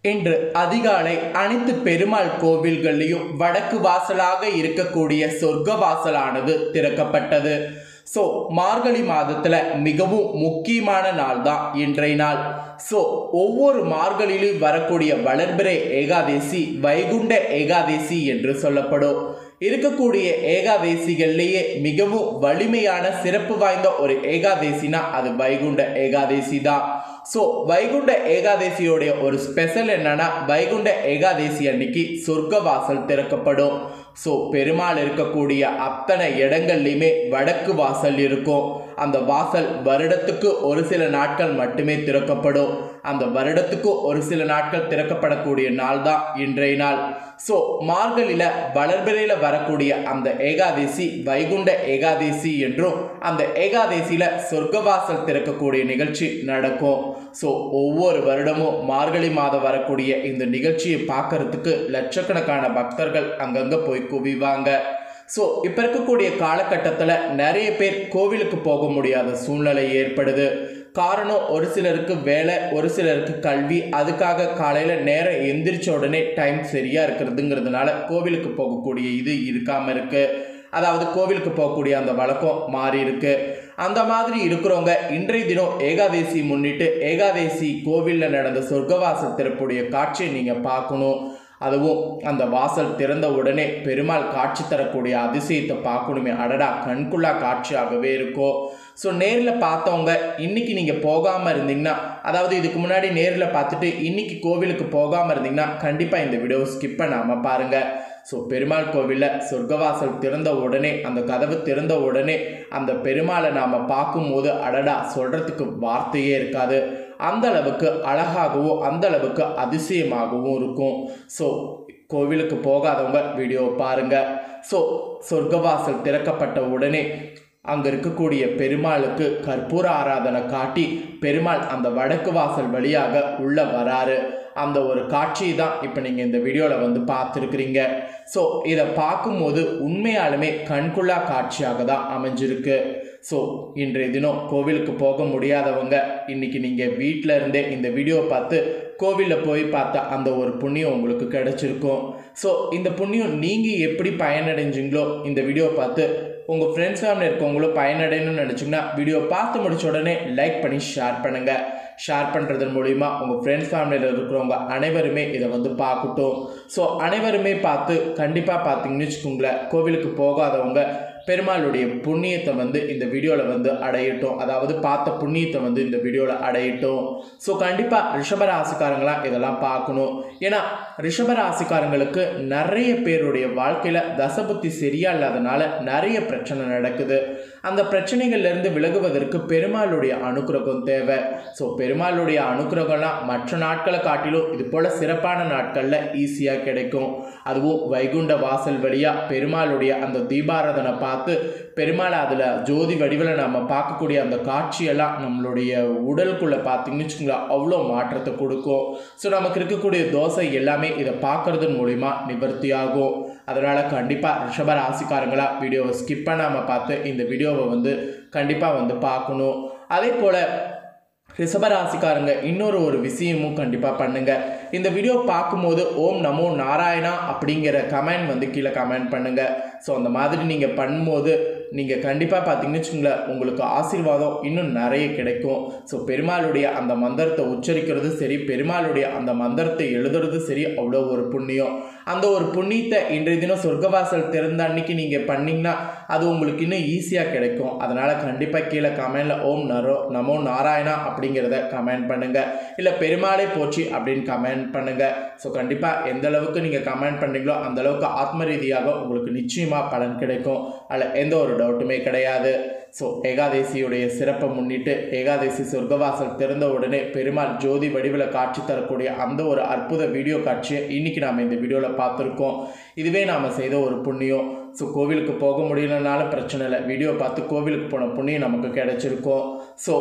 இன்று அதிகாலை அனைத்து பெருமாள் கோவில்கள்லையும் வடக்கு வாசலாக இருக்கக்கூடிய சொர்க்க வாசலானது திறக்கப்பட்டது ஸோ மார்கழி மாதத்தில் மிகவும் முக்கியமான நாள் தான் இன்றைய நாள் ஸோ ஒவ்வொரு மார்கழியிலும் வரக்கூடிய வளர்பிறை ஏகாதேசி வைகுண்ட ஏகாதேசி என்று சொல்லப்படும் இருக்கக்கூடிய ஏகாதேசிகள்லேயே மிகவும் வலிமையான சிறப்பு வாய்ந்த ஒரு ஏகாதேசினா அது வைகுண்ட ஏகாதேசி தான் ஸோ வைகுண்ட ஏகாதேசியோடைய ஒரு ஸ்பெஷல் என்னன்னா வைகுண்ட ஏகாதேசி அன்னைக்கு சொர்க்க வாசல் திறக்கப்படும் ஸோ பெருமாள் இருக்கக்கூடிய அத்தனை இடங்கள்லையுமே வடக்கு வாசல் இருக்கும் அந்த வாசல் வருடத்துக்கு ஒரு சில நாட்கள் மட்டுமே திறக்கப்படும் அந்த வருடத்துக்கு ஒரு சில நாட்கள் திறக்கப்படக்கூடிய நாள் தான் இன்றைய நாள் ஸோ மார்கழியில் வளர்பிறையில் வரக்கூடிய அந்த ஏகாதேசி வைகுண்ட ஏகாதேசி என்றும் அந்த ஏகாதேசியில் சொர்க்கவாசல் திறக்கக்கூடிய நிகழ்ச்சி நடக்கும் ஸோ ஒவ்வொரு வருடமும் மார்கழி மாதம் வரக்கூடிய இந்த நிகழ்ச்சியை பார்க்கறதுக்கு லட்சக்கணக்கான பக்தர்கள் அங்கங்கே போய் குவிவாங்க ஸோ இப்போ இருக்கக்கூடிய காலகட்டத்தில் நிறைய பேர் கோவிலுக்கு போக முடியாத சூழ்நிலை ஏற்படுது காரணம் ஒரு சிலருக்கு வேலை ஒரு சிலருக்கு கல்வி அதுக்காக காலையில் நேரம் எந்திரிச்ச உடனே டைம் சரியாக இருக்கிறதுங்கிறதுனால கோவிலுக்கு போகக்கூடிய இது இருக்காமல் இருக்குது அதாவது கோவிலுக்கு போகக்கூடிய அந்த வழக்கம் மாறி இருக்கு அந்த மாதிரி இருக்கிறவங்க இன்றைய தினம் ஏகாதேசி முன்னிட்டு ஏகாதேசி கோவிலில் நடந்த சொர்க்கவாசல் திறப்புடைய காட்சியை நீங்கள் பார்க்கணும் அதுவும் அந்த வாசல் திறந்த உடனே பெருமாள் காட்சி தரக்கூடிய அதிசயத்தை பார்க்கணுமே அடடா கண்குள்ளா காட்சியாகவே இருக்கும் ஸோ நேரில் பார்த்தவங்க இன்னைக்கு நீங்கள் போகாமல் இருந்தீங்கன்னா அதாவது இதுக்கு முன்னாடி நேரில் பார்த்துட்டு இன்னைக்கு கோவிலுக்கு போகாமல் இருந்தீங்கன்னா கண்டிப்பாக இந்த வீடியோவை ஸ்கிப் பண்ணாமல் பாருங்கள் ஸோ பெருமாள் கோவிலில் சொர்க்கவாசல் திறந்த உடனே அந்த கதவு திறந்த உடனே அந்த பெருமாளை நாம் பார்க்கும்போது அடடா சொல்கிறதுக்கு வார்த்தையே இருக்காது அந்த அளவுக்கு அழகாகவும் அந்த அளவுக்கு அதிசயமாகவும் இருக்கும் ஸோ கோவிலுக்கு போகாதவங்க வீடியோ பாருங்கள் ஸோ சொர்க்கவாசல் திறக்கப்பட்ட உடனே அங்கே இருக்கக்கூடிய பெருமாளுக்கு கற்பூர ஆராதனை காட்டி பெருமாள் அந்த வடக்கு வாசல் வழியாக உள்ளே வராரு அந்த ஒரு காட்சி தான் இப்போ நீங்கள் இந்த வீடியோவில் வந்து பார்த்துருக்குறீங்க ஸோ இதை பார்க்கும்போது உண்மையாலுமே கண்குள்ளா காட்சியாக தான் அமைஞ்சிருக்கு ஸோ இன்றைய தினம் கோவிலுக்கு போக முடியாதவங்க இன்னைக்கு நீங்கள் வீட்டில் இருந்தே இந்த வீடியோ பார்த்து கோவிலில் போய் பார்த்தா அந்த ஒரு புண்ணியம் உங்களுக்கு கிடைச்சிருக்கும் ஸோ இந்த புண்ணியம் நீங்கள் எப்படி பயனடைஞ்சிங்களோ இந்த வீடியோ பார்த்து உங்கள் ஃப்ரெண்ட்ஸ் ஃபேமிலி இருக்கவங்களும் பயனடையணும்னு நினச்சிங்கன்னா வீடியோ பார்த்து முடிச்ச உடனே லைக் பண்ணி ஷேர் பண்ணுங்கள் ஷேர் பண்ணுறதன் மூலிமா உங்கள் ஃப்ரெண்ட்ஸ் ஃபேமிலியில் இருக்கிறவங்க அனைவருமே இதை வந்து பார்க்கட்டும் ஸோ அனைவருமே பார்த்து கண்டிப்பாக பார்த்தீங்கன்னு வச்சுக்கோங்களேன் கோவிலுக்கு போகாதவங்க பெருமாளுடைய புண்ணியத்தை வந்து இந்த வீடியோவில் வந்து அடையட்டும் அதாவது பார்த்த புண்ணியத்தை வந்து இந்த வீடியோவில் அடையட்டும் ஸோ கண்டிப்பாக ரிஷபராசிக்காரங்களாம் இதெல்லாம் பார்க்கணும் ஏன்னா ரிஷபராசிக்காரங்களுக்கு நிறைய பேருடைய வாழ்க்கையில் தசபுத்தி சரியா இல்லாதனால நிறைய பிரச்சனை நடக்குது அந்த பிரச்சனைகள்லேருந்து விலகுவதற்கு பெருமாளுடைய அனுக்கிரகம் தேவை ஸோ பெருமாளுடைய அனுக்கிரகம்லாம் மற்ற நாட்களை காட்டிலும் இது போல் சிறப்பான நாட்களில் ஈஸியாக கிடைக்கும் அதுவும் வைகுண்ட வாசல் வழியாக பெருமாளுடைய அந்த தீபாராதனை பார்த்து பெருமாளை அதில் ஜோதி வடிவில் நம்ம பார்க்கக்கூடிய அந்த காட்சியெல்லாம் நம்மளுடைய உடலுக்குள்ளே பார்த்தீங்கன்னு வச்சுக்கோங்களேன் அவ்வளோ மாற்றத்தை கொடுக்கும் ஸோ நமக்கு இருக்கக்கூடிய தோசை எல்லாமே இதை பார்க்கறதன் மூலிமா நிவர்த்தி ஆகும் அதனால் கண்டிப்பாக ரிஷப ராசிக்காரங்களா வீடியோவை ஸ்கிப் பண்ணாமல் பார்த்து இந்த வீடியோவை வந்து கண்டிப்பாக வந்து பார்க்கணும் அதே போல் ரிஷபராசிக்காரங்க இன்னொரு ஒரு விஷயமும் கண்டிப்பாக பண்ணுங்கள் இந்த வீடியோ பார்க்கும்போது ஓம் நமோ நாராயணா அப்படிங்கிற கமெண்ட் வந்து கீழே கமெண்ட் பண்ணுங்கள் ஸோ அந்த மாதிரி நீங்கள் பண்ணும்போது நீங்கள் கண்டிப்பாக பார்த்தீங்கன்னு வச்சுங்களேன் உங்களுக்கு ஆசீர்வாதம் இன்னும் நிறைய கிடைக்கும் ஸோ பெருமாளுடைய அந்த மந்திரத்தை உச்சரிக்கிறது சரி பெருமாளுடைய அந்த மந்திரத்தை எழுதுறது சரி அவ்வளோ ஒரு புண்ணியம் அந்த ஒரு புண்ணியத்தை இன்றைய தினம் சொர்க்கவாசல் திறந்த அன்னைக்கு நீங்கள் பண்ணிங்கன்னா அது உங்களுக்கு இன்னும் ஈஸியாக கிடைக்கும் அதனால் கண்டிப்பாக கீழே கமெண்டில் ஓம் நரோ நமோ நாராயணா அப்படிங்கிறத கமெண்ட் பண்ணுங்கள் இல்லை பெருமாளை போச்சு அப்படின்னு கமெண்ட் பண்ணுங்கள் ஸோ கண்டிப்பாக எந்த அளவுக்கு நீங்கள் கமெண்ட் பண்ணுறீங்களோ அந்த அளவுக்கு ஆத்ம ரீதியாக உங்களுக்கு நிச்சயமாக பலன் கிடைக்கும் அதில் எந்த ஒரு டவுட்டுமே கிடையாது ஸோ ஏகாதேசியுடைய சிறப்பை முன்னிட்டு ஏகாதேசி சொர்க்கவாசல் திறந்த உடனே பெருமாள் ஜோதி வடிவில் காட்சி தரக்கூடிய அந்த ஒரு அற்புத வீடியோ காட்சியை இன்னைக்கு நாம் இந்த வீடியோவில் பார்த்துருக்கோம் இதுவே நாம் செய்த ஒரு புண்ணியம் ஸோ கோவிலுக்கு போக முடியலனாலும் பிரச்சனை இல்லை வீடியோ பார்த்து கோவிலுக்கு போன புண்ணியம் நமக்கு கிடைச்சிருக்கும் ஸோ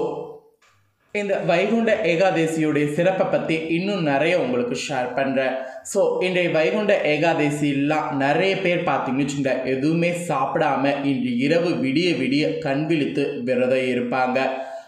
இந்த வைகுண்ட ஏகாதேசியுடைய சிறப்பை பற்றி இன்னும் நிறைய உங்களுக்கு ஷேர் பண்ணுறேன் ஸோ இன்றைய வைகுண்ட ஏகாதேசியெல்லாம் நிறைய பேர் பார்த்தீங்கன்னு வச்சுங்க எதுவுமே சாப்பிடாம இன்று இரவு விடிய விடிய கண் விழித்து விரதம் இருப்பாங்க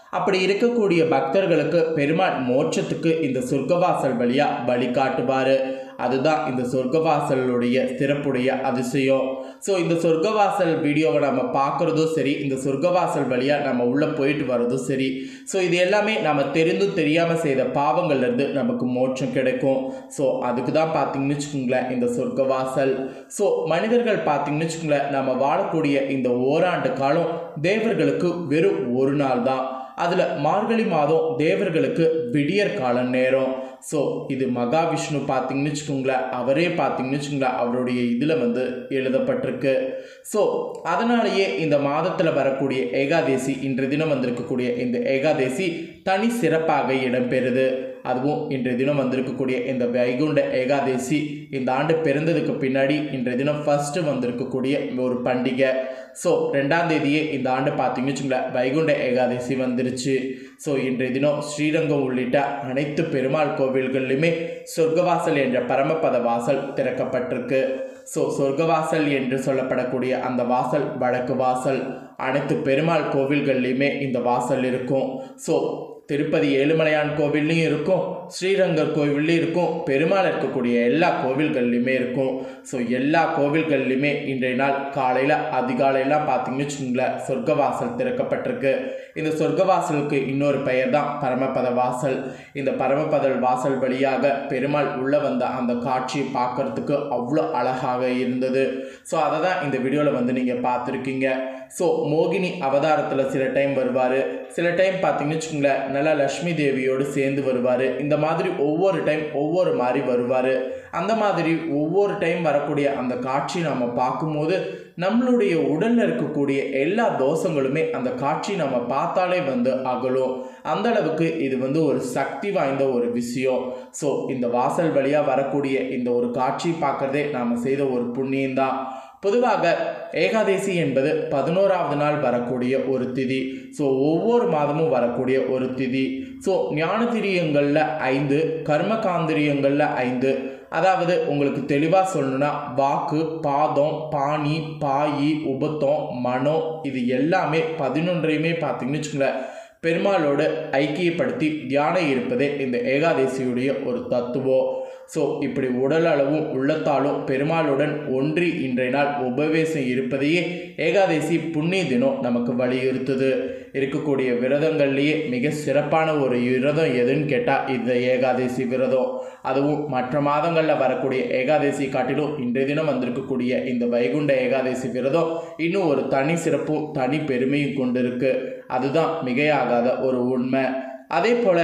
அப்படி இருக்கக்கூடிய பக்தர்களுக்கு பெருமாள் மோட்சத்துக்கு இந்த சொர்க்கவாசல் வழியாக வழிகாட்டுவார் அதுதான் இந்த சொர்க்கவாசலுடைய சிறப்புடைய அதிசயம் ஸோ இந்த சொர்க்கவாசல் வீடியோவை நம்ம பார்க்குறதும் சரி இந்த சொர்க்கவாசல் வழியாக நம்ம உள்ளே போயிட்டு வர்றதும் சரி ஸோ இது எல்லாமே நம்ம தெரிந்தும் தெரியாமல் செய்த பாவங்கள்லேருந்து நமக்கு மோட்சம் கிடைக்கும் ஸோ அதுக்கு தான் பார்த்தீங்கன்னு வச்சுக்கோங்களேன் இந்த சொர்க்கவாசல் ஸோ மனிதர்கள் பார்த்தீங்கன்னு வச்சுக்கோங்களேன் நம்ம வாழக்கூடிய இந்த ஓராண்டு காலம் தேவர்களுக்கு வெறும் ஒரு நாள் தான் அதில் மார்கழி மாதம் தேவர்களுக்கு விடியற் கால நேரம் ஸோ இது மகாவிஷ்ணு பார்த்தீங்கன்னு வச்சுக்கோங்களேன் அவரே பார்த்தீங்கன்னு வச்சுக்கோங்களேன் அவருடைய இதில் வந்து எழுதப்பட்டிருக்கு ஸோ அதனாலேயே இந்த மாதத்தில் வரக்கூடிய ஏகாதேசி இன்றைய தினம் வந்திருக்கக்கூடிய இந்த ஏகாதேசி தனி சிறப்பாக இடம்பெறுது அதுவும் இன்றைய தினம் வந்திருக்கக்கூடிய இந்த வைகுண்ட ஏகாதேசி இந்த ஆண்டு பிறந்ததுக்கு பின்னாடி இன்றைய தினம் ஃபர்ஸ்ட் வந்திருக்கக்கூடிய ஒரு பண்டிகை ஸோ ரெண்டாம் தேதியே இந்த ஆண்டு பார்த்தீங்கன்னு வச்சுங்களேன் வைகுண்ட ஏகாதசி வந்துருச்சு ஸோ இன்றைய தினம் ஸ்ரீரங்கம் உள்ளிட்ட அனைத்து பெருமாள் கோவில்கள்லையுமே சொர்க்கவாசல் என்ற பரமபத வாசல் திறக்கப்பட்டிருக்கு ஸோ சொர்க்கவாசல் என்று சொல்லப்படக்கூடிய அந்த வாசல் வடக்கு வாசல் அனைத்து பெருமாள் கோவில்கள்லையுமே இந்த வாசல் இருக்கும் ஸோ திருப்பதி ஏழுமலையான் கோவில்லையும் இருக்கும் ஸ்ரீரங்கர் கோவில்லையும் இருக்கும் பெருமாள் இருக்கக்கூடிய எல்லா கோவில்கள்லையுமே இருக்கும் ஸோ எல்லா கோவில்கள்லையுமே இன்றைய நாள் காலையில் அதிகாலையெல்லாம் பார்த்தீங்கன்னு வச்சுக்கோங்களேன் சொர்க்கவாசல் திறக்கப்பட்டிருக்கு இந்த சொர்க்கவாசலுக்கு இன்னொரு பெயர் தான் பரமபத வாசல் இந்த பரமபத வாசல் வழியாக பெருமாள் உள்ளே வந்த அந்த காட்சியை பார்க்கறதுக்கு அவ்வளோ அழகாக இருந்தது ஸோ அதை தான் இந்த வீடியோவில் வந்து நீங்கள் பார்த்துருக்கீங்க ஸோ மோகினி அவதாரத்தில் சில டைம் வருவார் சில டைம் பார்த்தீங்கன்னு வச்சுக்கோங்களேன் நல்லா லக்ஷ்மி தேவியோடு சேர்ந்து வருவார் இந்த மாதிரி ஒவ்வொரு டைம் ஒவ்வொரு மாதிரி வருவார் அந்த மாதிரி ஒவ்வொரு டைம் வரக்கூடிய அந்த காட்சி நம்ம பார்க்கும்போது நம்மளுடைய உடலில் இருக்கக்கூடிய எல்லா தோஷங்களுமே அந்த காட்சி நம்ம பார்த்தாலே வந்து அகலும் அந்த அளவுக்கு இது வந்து ஒரு சக்தி வாய்ந்த ஒரு விஷயம் ஸோ இந்த வாசல் வழியாக வரக்கூடிய இந்த ஒரு காட்சி பார்க்குறதே நாம் செய்த ஒரு புண்ணியம்தான் பொதுவாக ஏகாதேசி என்பது பதினோராவது நாள் வரக்கூடிய ஒரு திதி ஸோ ஒவ்வொரு மாதமும் வரக்கூடிய ஒரு திதி ஸோ ஞானதிரியங்களில் ஐந்து கர்மகாந்திரியங்களில் ஐந்து அதாவது உங்களுக்கு தெளிவாக சொல்லணும்னா வாக்கு பாதம் பாணி பாயி உபத்தம் மனம் இது எல்லாமே பதினொன்றையுமே பார்த்தீங்கன்னு வச்சுக்கோங்களேன் பெருமாளோடு ஐக்கியப்படுத்தி தியானம் இருப்பதே இந்த ஏகாதசியுடைய ஒரு தத்துவம் ஸோ இப்படி உடல் அளவும் உள்ளத்தாலும் பெருமாளுடன் ஒன்றி இன்றைய நாள் உபவேசம் இருப்பதையே ஏகாதசி புண்ணிய தினம் நமக்கு வலியுறுத்துது இருக்கக்கூடிய விரதங்கள்லேயே மிக சிறப்பான ஒரு விரதம் எதுன்னு கேட்டால் இந்த ஏகாதசி விரதம் அதுவும் மற்ற மாதங்களில் வரக்கூடிய ஏகாதசி காட்டிலும் இன்றைய தினம் வந்திருக்கக்கூடிய இந்த வைகுண்ட ஏகாதசி விரதம் இன்னும் ஒரு தனி சிறப்பும் தனி பெருமையும் கொண்டிருக்கு அதுதான் மிகையாகாத ஒரு உண்மை அதே போல்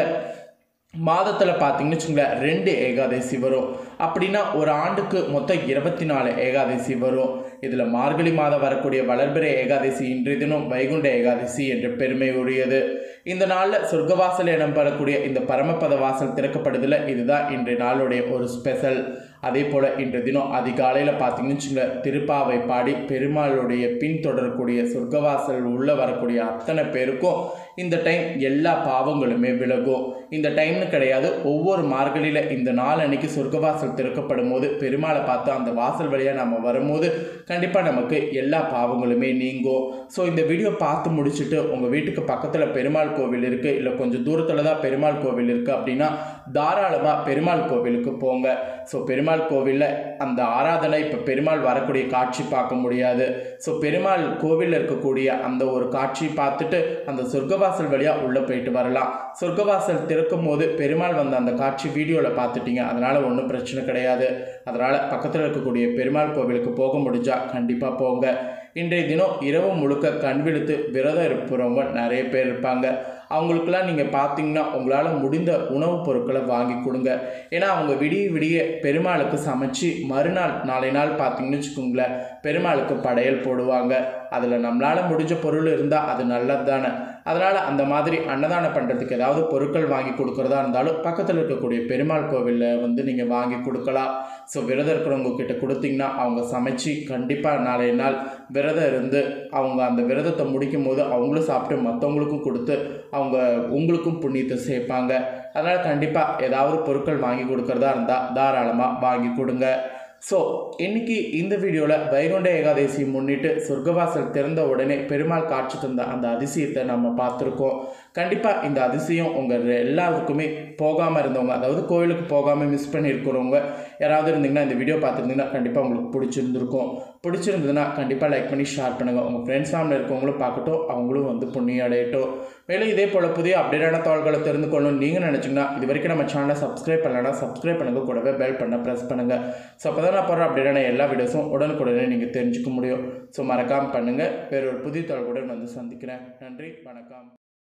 மாதத்தில் பார்த்தீங்கன்னு வச்சுங்களேன் ரெண்டு ஏகாதசி வரும் அப்படின்னா ஒரு ஆண்டுக்கு மொத்தம் இருபத்தி நாலு ஏகாதசி வரும் இதில் மார்கழி மாதம் வரக்கூடிய வளர்பிறை ஏகாதசி இன்றைய தினம் வைகுண்ட ஏகாதசி என்ற பெருமை உரியது இந்த நாளில் சொர்க்கவாசல் எனப்படக்கூடிய இந்த பரமபத வாசல் திறக்கப்படுதில் இதுதான் இன்றைய நாளுடைய ஒரு ஸ்பெஷல் அதே போல் இன்றைய தினம் அதிகாலையில் பார்த்தீங்கன்னு வச்சுங்களேன் திருப்பாவை பாடி பெருமாளுடைய பின்தொடரக்கூடிய சொர்க்கவாசல் உள்ளே வரக்கூடிய அத்தனை பேருக்கும் இந்த டைம் எல்லா பாவங்களுமே விலகும் இந்த டைம்னு கிடையாது ஒவ்வொரு மார்கழியில் இந்த நாள் அன்னைக்கு சொர்க்கவாசல் திறக்கப்படும் போது பெருமாளை பார்த்து அந்த வாசல் வழியாக நம்ம வரும்போது கண்டிப்பாக நமக்கு எல்லா பாவங்களுமே நீங்கும் ஸோ இந்த வீடியோ பார்த்து முடிச்சுட்டு உங்கள் வீட்டுக்கு பக்கத்தில் பெருமாள் கோவில் இருக்குது இல்லை கொஞ்சம் தூரத்தில் தான் பெருமாள் கோவில் இருக்குது அப்படின்னா தாராளமாக பெருமாள் கோவிலுக்கு போங்க ஸோ பெருமாள் கோவிலில் அந்த ஆராதனை இப்போ பெருமாள் வரக்கூடிய காட்சி பார்க்க முடியாது ஸோ பெருமாள் கோவிலில் இருக்கக்கூடிய அந்த ஒரு காட்சி பார்த்துட்டு அந்த சொர்க்கவாசல் வழியாக உள்ளே போயிட்டு வரலாம் சொர்க்கவாசல் திறக்கும் போது பெருமாள் வந்த அந்த காட்சி வீடியோவில் பார்த்துட்டீங்க அதனால் ஒன்றும் பிரச்சனை கிடையாது அதனால் பக்கத்தில் இருக்கக்கூடிய பெருமாள் கோவிலுக்கு போக முடிஞ்சால் கண்டிப்பாக போங்க இன்றைய தினம் இரவு முழுக்க கண் விழுத்து விரதம் இருப்பவங்க நிறைய பேர் இருப்பாங்க அவங்களுக்கெல்லாம் நீங்கள் பார்த்தீங்கன்னா உங்களால் முடிந்த உணவுப் பொருட்களை வாங்கி கொடுங்க ஏன்னா அவங்க விடிய விடிய பெருமாளுக்கு சமைச்சு மறுநாள் நாளை நாள் பார்த்தீங்கன்னு வச்சுக்கோங்களேன் பெருமாளுக்கு படையல் போடுவாங்க அதில் நம்மளால் முடிஞ்ச பொருள் இருந்தால் அது நல்லது தானே அதனால் அந்த மாதிரி அன்னதானம் பண்ணுறதுக்கு ஏதாவது பொருட்கள் வாங்கி கொடுக்குறதா இருந்தாலும் பக்கத்தில் இருக்கக்கூடிய பெருமாள் கோவிலில் வந்து நீங்கள் வாங்கி கொடுக்கலாம் ஸோ விரதம் இருக்கிறவங்க கிட்ட கொடுத்தீங்கன்னா அவங்க சமைச்சு கண்டிப்பாக நாளைய நாள் விரதம் இருந்து அவங்க அந்த விரதத்தை முடிக்கும் போது அவங்களும் சாப்பிட்டு மற்றவங்களுக்கும் கொடுத்து அவங்க உங்களுக்கும் புண்ணியத்தை சேர்ப்பாங்க அதனால் கண்டிப்பாக ஏதாவது பொருட்கள் வாங்கி கொடுக்குறதா இருந்தால் தாராளமாக வாங்கி கொடுங்க ஸோ இன்னைக்கு இந்த வீடியோவில் வைகுண்ட ஏகாதசி முன்னிட்டு சொர்க்கவாசல் திறந்த உடனே பெருமாள் காட்சி தந்த அந்த அதிசயத்தை நம்ம பார்த்துருக்கோம் கண்டிப்பாக இந்த அதிசயம் உங்கள் எல்லாருக்குமே போகாமல் இருந்தவங்க அதாவது கோயிலுக்கு போகாமல் மிஸ் பண்ணியிருக்கிறவங்க யாராவது இருந்தீங்கன்னா இந்த வீடியோ பார்த்துருந்தீங்கன்னா கண்டிப்பாக உங்களுக்கு பிடிச்சிருந்துருக்கும் பிடிச்சிருந்ததுன்னா கண்டிப்பாக லைக் பண்ணி ஷேர் பண்ணுங்கள் உங்கள் ஃப்ரெண்ட்ஸ் ஃபேமிலி இருக்கவங்களும் பார்க்கட்டும் அவங்களும் வந்து புண்ணியம் அடையட்டும் மேலும் இதே போல் புதிய அப்டேட்டான தகவல்களை தெரிந்து கொள்ளணும் நீங்கள் நினச்சிங்கன்னா இது வரைக்கும் நம்ம சேனலை சப்ஸ்கிரைப் பண்ணலன்னா சப்ஸ்கிரைப் பண்ணுங்கள் கூடவே பெல் பண்ண ப்ரெஸ் பண்ணுங்கள் ஸோ அப்போ தான் நான் போடுற அப்டேட்டான எல்லா வீடியோஸும் உடனுக்குடனே நீங்கள் தெரிஞ்சுக்க முடியும் ஸோ மறக்காமல் பண்ணுங்கள் வேற ஒரு புதிய தகவலுடன் வந்து சந்திக்கிறேன் நன்றி வணக்கம்